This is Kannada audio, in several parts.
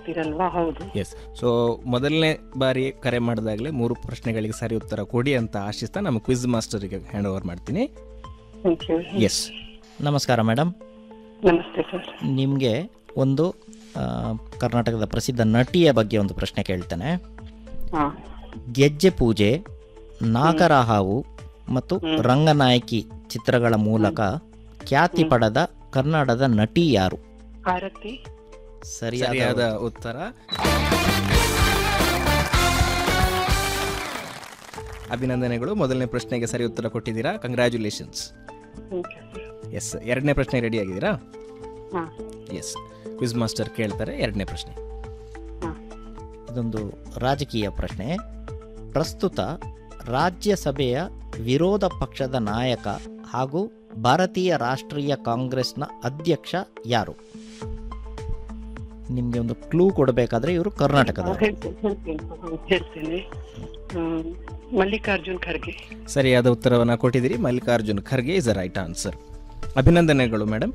ಮಾಡ್ತೀರಲ್ವಾ ಹೌದು ಎಸ್ ಸೊ ಮೊದಲನೇ ಬಾರಿ ಕರೆ ಮಾಡಿದಾಗಲೇ ಮೂರು ಪ್ರಶ್ನೆಗಳಿಗೆ ಸರಿ ಉತ್ತರ ಕೊಡಿ ಅಂತ ಆಶಿಸ್ತಾ ನಮ್ಮ ಕ್ವಿಜ್ ಮಾಸ್ಟರಿಗೆ ಹ್ಯಾಂಡ್ ಓವರ್ ಮಾಡ್ತೀನಿ ಥ್ಯಾಂಕ್ ಯು ಎಸ್ ನಮಸ್ಕಾರ ಮೇಡಮ್ ನಮಸ್ತೆ ಸರ್ ನಿಮಗೆ ಒಂದು ಆ, ಕರ್ನಾಟಕದ ಪ್ರಸಿದ್ಧ ನಟಿಯ ಬಗ್ಗೆ ಒಂದು ಪ್ರಶ್ನೆ ಕೇಳ್ತೇನೆ ಹಾ ಗೆಜ್ಜೆ ಪೂಜೆ ನಾಗರ ಹಾವು ಮತ್ತು ರಂಗನಾಯಕಿ ಚಿತ್ರಗಳ ಮೂಲಕ ಖ್ಯಾತಿ ಪಡೆದ ಕನ್ನಡದ ನಟಿ ಯಾರು ಆರತಿ ಸರಿಯಾದ ಸರಿಯಾದ ಉತ್ತರ ಅಭಿನಂದನೆಗಳು ಮೊದಲನೇ ಪ್ರಶ್ನೆಗೆ ಸರಿ ಉತ್ತರ ಕೊಟ್ಟಿದ್ದೀರಾ congratulations thank you sir yes ಎರಡನೇ ಪ್ರಶ್ನೆ ರೆಡಿ ಆಗಿದ್ದೀರಾ ಹಾ ಎಸ್ ಕ್ವಿಜ್ ಮಾಸ್ಟರ್ ಕೇಳ್ತಾರೆ ಎರಡನೇ ಪ್ರಶ್ನೆ ಹಾ ಇದೊಂದು ರಾಜಕೀಯ ಪ್ರಶ್ನೆ ಪ್ರಸ್ತುತ ರಾಜ್ಯಸಭೆಯ ವಿರೋಧ ಪಕ್ಷದ ನಾಯಕ ಹಾಗೂ ಭಾರತೀಯ ರಾಷ್ಟ್ರೀಯ ಕಾಂಗ್ರೆಸ್ನ ಅಧ್ಯಕ್ಷ ಯಾರು ನಿಮಗೆ ಒಂದು ಕ್ಲೂ ಕೊಡಬೇಕಾದ್ರೆ ಇವರು ಕರ್ನಾಟಕದವರು ಹೇಳ್ತೇನೆ ಹೇಳ್ತೇನೆ ಹ್ಮ್, ಹೇಳ್ತೇನೆ ಹ್ಮ್, ಮಲ್ಲಿಕಾರ್ಜುನ್ ಖರ್ಗೆ ಸರಿಯಾದ ಉತ್ತರವನ್ನು ಕೊಟ್ಟಿದ್ದೀರಿ Mallikarjun Kharge is a right answer ಅಭಿನಂದನೆಗಳು ಮೇಡಮ್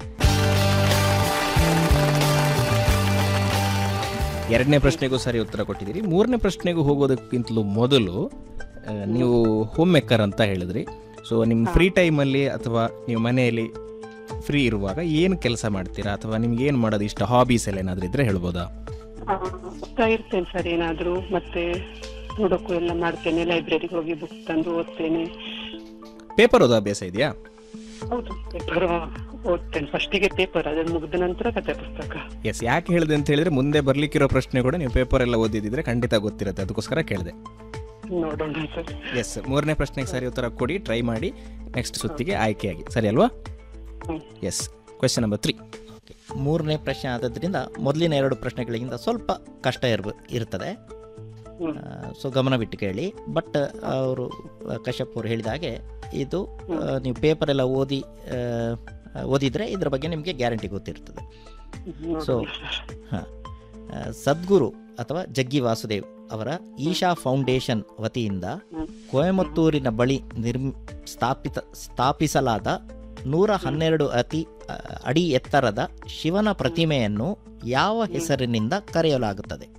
ಎರಡನೇ ಪ್ರಶ್ನೆಗೂ ಸರಿ ಉತ್ತರ ಕೊಟ್ಟಿದ್ದೀರಿ ಮೂರನೇ ಪ್ರಶ್ನೆಗೂ ಹೋಗೋದಕ್ಕಿಂತಲೂ ಮೊದಲು ಆ, ನೀವು ಹೋಮ್ ಮೇಕರ್ ಅಂತ ಹೇಳಿದ್ರಿ ಸೊ ನಿಮ್ಮ ಫ್ರೀ ಟೈಮಲ್ಲಿ ಅಥವಾ ನೀವು ಮನೆಯಲ್ಲಿ ಫ್ರೀ ಇರುವಾಗ ಏನು ಕೆಲಸ ಮಾಡ್ತೀರಾ ಅಥವಾ ನಿಮ್ಗೆ ಏನು ಮಾಡೋದು ಇಷ್ಟ ಹಾಬೀಸ್ ಎಲ್ಲ ಏನಾದರೂ ಇದ್ರೆ ಹೇಳ್ಬೋದಾ ಆ, ಓದ್ತಾ ಇರ್ತೇನೆ ಸರ್ ಏನಾದ್ರು ಮತ್ತೆ ನೋಡೋಕ್ಕೂ ಎಲ್ಲ ಮಾಡ್ತೇನೆ ಲೈಬ್ರರಿಗೆ ಹೋಗಿ ಬುಕ್ ತಂದು ಓದ್ತೇನೆ ಪೇಪರ್ ಓದೋ ಅಭ್ಯಾಸ ಇದೆಯಾ ಹೌದು ಪೇಪರ್ ಓದ್ತೇನೆ ಫಸ್ಟಿಗೆ ಪೇಪರ್ ಅದನ್ನ ಮುಗಿದ ನಂತರ ಕಥೆ ಪುಸ್ತಕ ಎಸ್ ಯಾಕೆ ಹೇಳಿದೆ ಅಂತ ಹೇಳಿದ್ರೆ ಮುಂದೆ ಬರ್ಲಿಕ್ಕಿರೋ ಪ್ರಶ್ನೆ ಕೂಡ ನೀವು ಪೇಪರ್ ಎಲ್ಲ ಓದಿದ್ರೆ ಖಂಡಿತ ಗೊತ್ತಿರುತ್ತೆ ಅದಕ್ಕೋಸ್ಕರ ಕೇಳಿದೆ ನೋಡೋಣ ಸರ್ ಎಸ್ ಮೂರನೇ ಪ್ರಶ್ನೆಗೆ ಸರಿ ಉತ್ತರ ಕೊಡಿ ಟ್ರೈ ಮಾಡಿ ನೆಕ್ಸ್ಟ್ ಸುತ್ತಿಗೆ ಆಯ್ಕೆಯಾಗಿ ಸರಿ ಅಲ್ವಾ ಹ್ಮ್. ಎಸ್ ಕ್ವೆಶನ್ ನಂಬರ್ ತ್ರೀ ಮೂರನೇ ಪ್ರಶ್ನೆ ಆದದ್ರಿಂದ ಮೊದಲಿನ ಎರಡು ಪ್ರಶ್ನೆಗಳಿಗಿಂತ ಸ್ವಲ್ಪ ಕಷ್ಟ ಇರ್ಬ ಇರ್ತದೆ ಹ್ಮ್. ಸೊ ಗಮನವಿಟ್ಟು ಕೇಳಿ ಬಟ್ ಅವರು ಕಶ್ಯಪ್ ಅವರು ಹೇಳಿದ ಹಾಗೆ ಇದು ಆ, ನೀವು ಪೇಪರ್ ಎಲ್ಲ ಓದಿ ಆ, ಓದಿದರೆ ಇದ್ರ ಬಗ್ಗೆ ನಿಮಗೆ ಗ್ಯಾರಂಟಿ ಗೊತ್ತಿರ್ತದೆ ಸೊ ನೋಡೋಣ ಸರ್ ಹಾಂ ಸದ್ಗುರು ಅಥವಾ ಜಗ್ಗಿ ವಾಸುದೇವ್ ಅವರ ಈಶಾ ಫೌಂಡೇಶನ್ ವತಿಯಿಂದ ಹ್ಮ್. ಕೊಯಮತ್ತೂರಿನ ಬಳಿ ನಿರ್ಮ್ ಸ್ಥಾಪಿತ ಸ್ಥಾಪಿಸಲಾದ ನೂರ ಹನ್ನೆರಡು ಅತಿ ಆ, ಅಡಿ ಎತ್ತರದ ಶಿವನ ಪ್ರತಿಮೆಯನ್ನು ಯಾವ ಹೆಸರಿನಿಂದ ಕರೆಯಲಾಗುತ್ತದೆ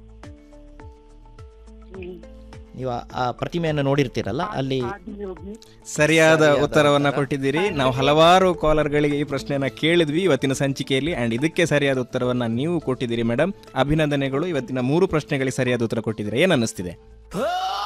ಹ್ಮ್. ನೀವು ಆ- ಆ ಪ್ರತಿಮೆಯನ್ನು ನೋಡಿರ್ತೀರಲ್ಲ ಅಲ್ಲಿ ಆದಿಯೋಗಿ ಸರಿಯಾದ ಸರಿಯಾದ ಉತ್ತರವನ್ನ ಉತ್ತರ. ಕೊಟ್ಟಿದ್ದೀರಿ ನಾವು ಹಲವಾರು ಕಾಲರ್ಗಳಿಗೆ ಈ ಪ್ರಶ್ನೆಯನ್ನ ಕೇಳಿದ್ವಿ ಇವತ್ತಿನ ಸಂಚಿಕೆಯಲ್ಲಿ ಅಂಡ್ ಇದಕ್ಕೆ ಸರಿಯಾದ ಉತ್ತರವನ್ನ ನೀವು ಕೊಟ್ಟಿದ್ದೀರಿ ಮೇಡಮ್ ಅಭಿನಂದನೆಗಳು ಇವತ್ತಿನ ಮೂರು ಪ್ರಶ್ನೆಗಳಿಗೆ ಸರಿಯಾದ ಉತ್ತರ ಕೊಟ್ಟಿದ್ದೀರಿ ಏನ್ ಅನ್ನಿಸ್ತಿದೆ